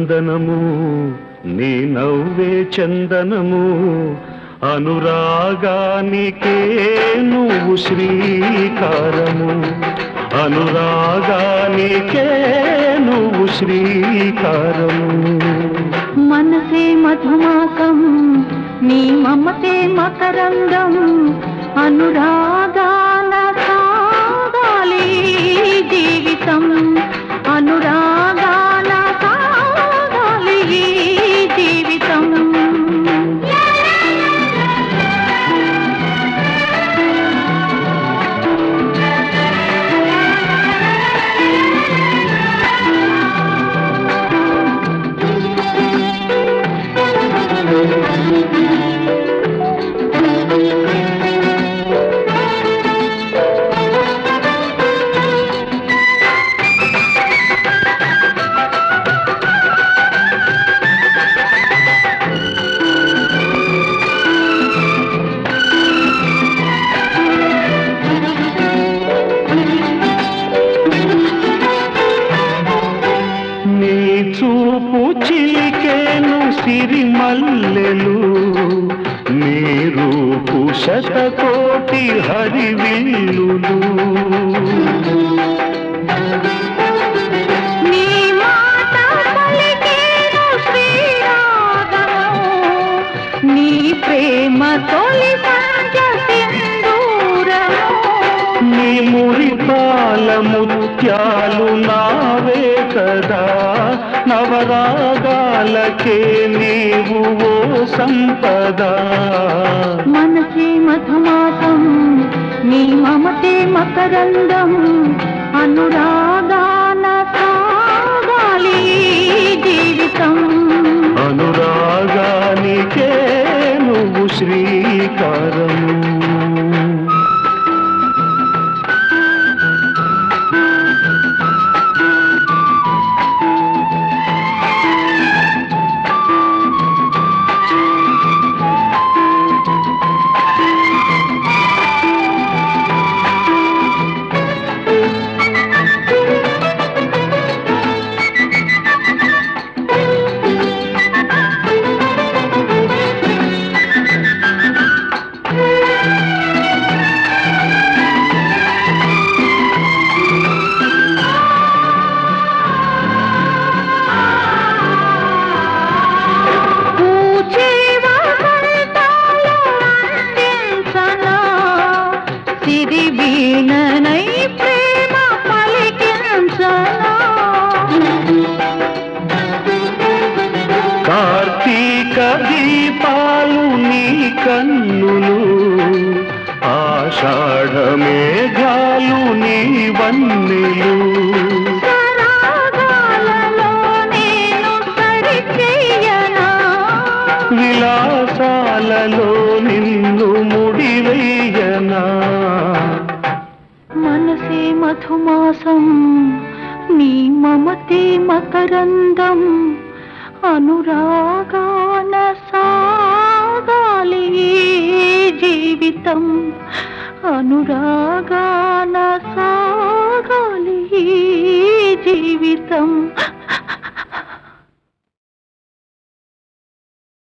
నందనము నీ నవ్వే చందనము అనురాగానికే నువ్వు శ్రీకారము అనురాగానికే నువ్వు శ్రీకారము మనసే మధుమాసం నీ మమతే మకరందం అనురాగాల సాగాలి జీవితం అనురాగాల సాగాలి జీవితం నీ చూపు చిలికేను సిరిమల్లెలు నీ రూపు శతకోటి హరివిల్లులు నీ మాట పలికేను శ్రీరాగము నీ ప్రేమ తొలి సంజ సింధూరము నీ మురిపాల ముత్యాలు నావే కదా నవరాగాలకే నీవు ఓ సంపద మనసే మధుమాసం నీ మమతే మకరందం అనురాగాన సాగాలి జీవితం అనురాగానికే నువ్వు శ్రీకారము పూచే వసంతాలు అందించనా సిరి వీణనై ప్రేమ పలికించనా కార్తీక దీపాలు నీ కన్నులు ఆషాఢ మేఘాలు నీ వన్నెలు సరాగాలలో నేను సరిచెయ్యనా విలాసాలలో నిన్ను ముడివేయనా మనసే మధుమాసం నీ మమతే మకరందం అనురాగాన సాగాలి జీవితం అనురాగాన సాగాలి జీవితం